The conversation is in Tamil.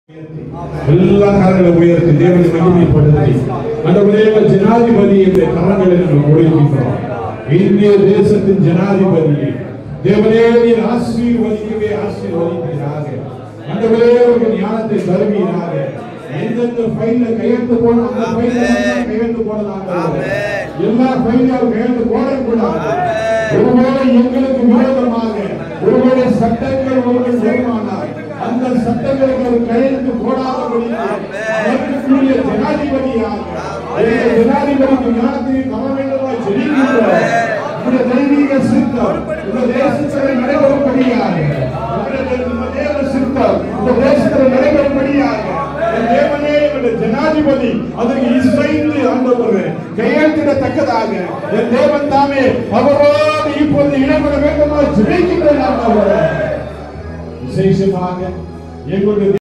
எல்லா கரங்களை உயர்த்தி தேவனை மகிமைப்படுத்தி ஆண்டவரே ஜனாதிபதியுடைய கரங்களை நாங்கள் ஒழிக்கின்றோம் இந்திய தேசத்தின் ஜனாதிபதியை தேவனே நீர் ஆசீர்வதிக்கவே ஆசீர்வதிப்பீராக ஆண்டவரே ஒரு ஞானத்தை தருவீராக எந்தெந்த ஃபைல்ல கையெழுத்து போன அந்த ஃபைல்ல கையெழுத்து போனதாக எல்லா ஃபைலும் கையெழுத்து போடக்கூடாது ஒருவேளை எங்களுக்கு விரோதமாக ஒருவேளை சட்டங்கள் ஒருவர் வருமானால் அந்த சட்டங்களுக்கு ஒரு கையெழுத்து போடாதபடி ஏற்கக்கூடிய ஜனாதிபதியாக இந்த ஜனாதிபதிக்கு ஞானத்தையும் தர வேண்டுமாய் ஜெபிக்கின்றோம் இந்த தெய்வீக சித்தம் இந்த தேசத்தில் நடைபெறும்படியாக இந்த தேவ சித்தம் இந்த தேசத்தில் நடைபெறும்படியாக என் தேவனே எங்களுடைய ஜனாதிபதி அதற்கு இசைந்து ஆண்டவர் கையெழுத்திடத்தக்கதாக என் தேவன் தாமே அவரோடு இப்பொழுது இடம்பெற வேண்டுமா ஜெபிக்கின்றேன் ஆண்டவரே விசேஷமாக எங்களுடைய